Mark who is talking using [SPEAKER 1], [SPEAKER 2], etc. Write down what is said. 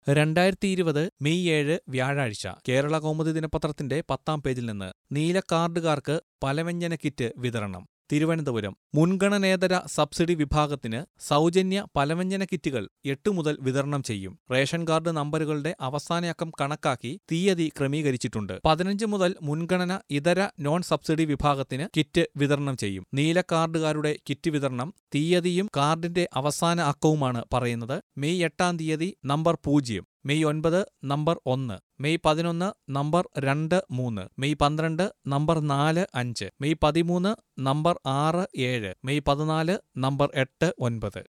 [SPEAKER 1] രണ്ടായിരത്തി ഇരുപത് മെയ് ഏഴ് വ്യാഴാഴ്ച കേരള കൗമുദി ദിനപത്രത്തിന്റെ പത്താം പേജിൽ നിന്ന് നീല കാർഡുകാർക്ക് പലവ്യഞ്ജന കിറ്റ് വിതരണം തിരുവനന്തപുരം മുൻഗണനേതര സബ്സിഡി വിഭാഗത്തിന് സൗജന്യ പലവ്യഞ്ജന കിറ്റുകൾ എട്ട് മുതൽ വിതരണം ചെയ്യും റേഷൻ കാർഡ് നമ്പരുകളുടെ അവസാനയക്കം കണക്കാക്കി തീയതി ക്രമീകരിച്ചിട്ടുണ്ട് പതിനഞ്ച് മുതൽ മുൻഗണന ഇതര നോൺ സബ്സിഡി വിഭാഗത്തിന് കിറ്റ് വിതരണം ചെയ്യും നീല കാർഡുകാരുടെ കിറ്റ് വിതരണം തീയതിയും കാർഡിന്റെ അവസാന അക്കവുമാണ് പറയുന്നത് മെയ് എട്ടാം തീയതി നമ്പർ പൂജ്യം മെയ് ഒൻപത് നമ്പർ ഒന്ന് മെയ് പതിനൊന്ന് നമ്പർ രണ്ട് മൂന്ന് മെയ് പന്ത്രണ്ട് നമ്പർ നാല് അഞ്ച് മെയ് പതിമൂന്ന് നമ്പർ ആറ് ഏഴ് മെയ് പതിനാല് നമ്പർ എട്ട് ഒൻപത്